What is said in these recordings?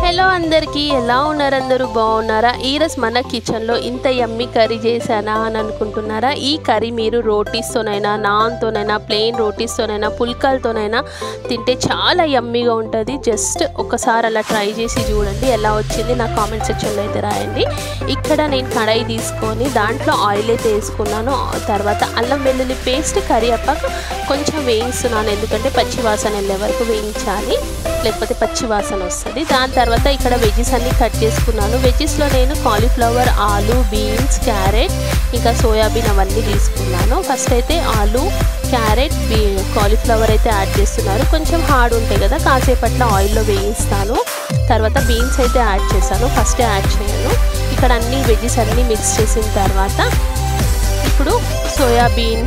hello అందరికీ ఎలా ఉన్నారు అందరూ బాగున్నారా ఈరోజు మన కిచెన్లో ఇంత యమ్మీ కర్రీ చేశానా అని అనుకుంటున్నారా ఈ కర్రీ మీరు రోటీస్తోనైనా నాన్తోనైనా ప్లెయిన్ రోటీస్తోనైనా పుల్కాలతోనైనా తింటే చాలా యమ్మీగా ఉంటుంది జస్ట్ ఒకసారి అలా ట్రై చేసి చూడండి ఎలా వచ్చింది నా కామెంట్ సెక్షన్లో అయితే రాయండి ఇక్కడ నేను కడాయి తీసుకొని దాంట్లో ఆయిల్ అయితే వేసుకున్నాను తర్వాత అల్లం వెల్లుల్లి పేస్ట్ కరివేపాకు కొంచెం వేయిస్తున్నాను ఎందుకంటే పచ్చి వాసన వెళ్ళే వరకు వేయించాలి లేకపోతే పచ్చి వాసన వస్తుంది దాని తర్వాత ఇక్కడ వెజ్జెస్ అన్ని కట్ చేసుకున్నాను వెజ్జెస్లో నేను కాలీఫ్లవర్ ఆలు బీన్స్ క్యారెట్ ఇంకా సోయాబీన్ అవన్నీ తీసుకున్నాను ఫస్ట్ అయితే ఆలు క్యారెట్ బీ కాలీఫ్లవర్ అయితే యాడ్ చేస్తున్నారు కొంచెం హార్డ్ ఉంటాయి కదా కాసేపట్లో ఆయిల్లో వేయిస్తాను తర్వాత బీన్స్ అయితే యాడ్ చేశాను ఫస్ట్ యాడ్ చేయను ఇక్కడ అన్ని వెజ్జెస్ అన్నీ మిక్స్ చేసిన తర్వాత ఇప్పుడు సోయాబీన్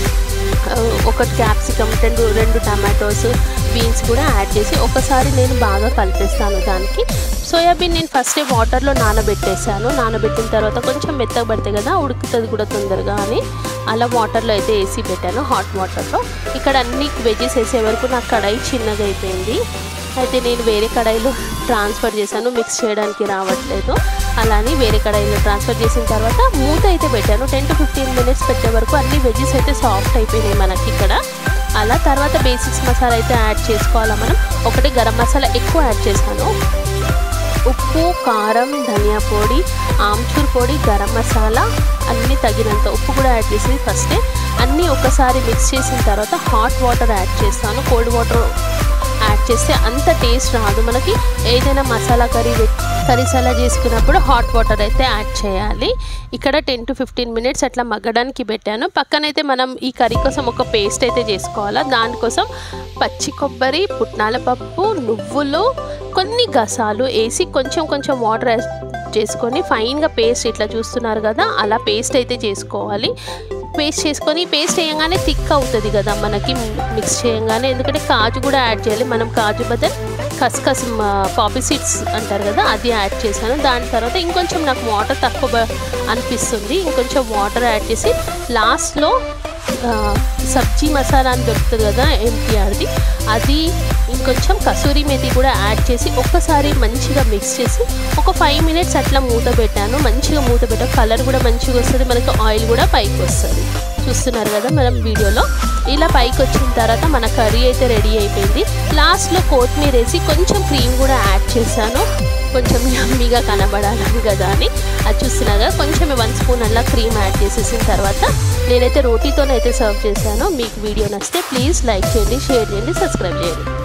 ఒకటి క్యాప్సికమ్ రెండు రెండు టమాటోస్ బీన్స్ కూడా యాడ్ చేసి ఒకసారి నేను బాగా కలిపేస్తాను దానికి సోయాబీన్ నేను ఫస్ట్ వాటర్లో నానబెట్టేసాను నానబెట్టిన తర్వాత కొంచెం మెత్తగా పడితే కదా ఉడుకుతుంది కూడా తొందరగా అని అలా వాటర్లో అయితే వేసి పెట్టాను హాట్ వాటర్లో ఇక్కడ అన్ని వెజ్జెస్ వేసే వరకు నాకు కడాయి చిన్నగా అయిపోయింది అయితే నేను వేరే కడాయిలో ట్రాన్స్ఫర్ చేశాను మిక్స్ చేయడానికి రావట్లేదు అలానే వేరే కడాయిలో ట్రాన్స్ఫర్ చేసిన తర్వాత మూత అయితే పెట్టాను టెన్ టు ఫిఫ్టీన్ మినిట్స్ పెట్టే వరకు అన్ని వెజ్జెస్ అయితే సాఫ్ట్ అయిపోయినాయి మనకి ఇక్కడ అలా తర్వాత బేసిక్స్ మసాలా అయితే యాడ్ చేసుకోవాలా మనం ఒకటి గరం మసాలా ఎక్కువ యాడ్ చేశాను ఉప్పు కారం ధనియా పొడి ఆమ్చూర్ పొడి గరం మసాలా అన్నీ తగినంత ఉప్పు కూడా యాడ్ చేసి ఫస్టే అన్నీ ఒకసారి మిక్స్ చేసిన తర్వాత హాట్ వాటర్ యాడ్ చేస్తాను కోల్డ్ వాటర్ యాడ్ చేస్తే అంత టేస్ట్ రాదు మనకి ఏదైనా మసాలా కర్రీ కర్రీస్ అలా చేసుకున్నప్పుడు హాట్ వాటర్ అయితే యాడ్ చేయాలి ఇక్కడ టెన్ టు ఫిఫ్టీన్ మినిట్స్ అట్లా మగ్గడానికి పెట్టాను పక్కనైతే మనం ఈ కర్రీ కోసం ఒక పేస్ట్ అయితే చేసుకోవాలా దానికోసం పచ్చి కొబ్బరి పుట్నాల పప్పు నువ్వులు కొన్ని గసాలు వేసి కొంచెం కొంచెం వాటర్ చేసుకొని ఫైన్గా పేస్ట్ ఇట్లా చూస్తున్నారు కదా అలా పేస్ట్ అయితే చేసుకోవాలి పేస్ట్ చేసుకొని పేస్ట్ వేయగానే థిక్ అవుతుంది కదా మనకి మిక్స్ చేయగానే ఎందుకంటే కాజు కూడా యాడ్ చేయాలి మనం కాజు బదల్ కస్కస్ పాపీ సీడ్స్ అంటారు కదా అది యాడ్ చేశాను దాని తర్వాత ఇంకొంచెం నాకు వాటర్ తక్కువ అనిపిస్తుంది ఇంకొంచెం వాటర్ యాడ్ చేసి లాస్ట్లో సబ్జీ మసాలా అని దొరుకుతుంది కదా ఎన్టీఆర్ది అది ఇంకొంచెం కసూరి మెతి కూడా యాడ్ చేసి ఒక్కసారి మంచిగా మిక్స్ చేసి ఒక ఫైవ్ మినిట్స్ అట్లా మూత పెట్టాను మంచిగా మూత పెట్టాను కలర్ కూడా మంచిగా వస్తుంది మనకి ఆయిల్ కూడా పైకి వస్తుంది చూస్తున్నారు కదా మనం వీడియోలో ఇలా పైకి వచ్చిన తర్వాత మన కర్రీ అయితే రెడీ అయిపోయింది లాస్ట్లో కొత్తిమీర వేసి కొంచెం క్రీమ్ కూడా యాడ్ చేశాను కొంచెం యమ్మీగా కనబడాలని కదా అని అది చూస్తున్నా కదా కొంచెం వన్ స్పూన్ అలా క్రీమ్ యాడ్ చేసేసిన తర్వాత నేనైతే రోటీతోనైతే సర్వ్ చేశాను మీకు వీడియో నచ్చితే ప్లీజ్ లైక్ చేయండి షేర్ చేయండి సబ్స్క్రైబ్ చేయండి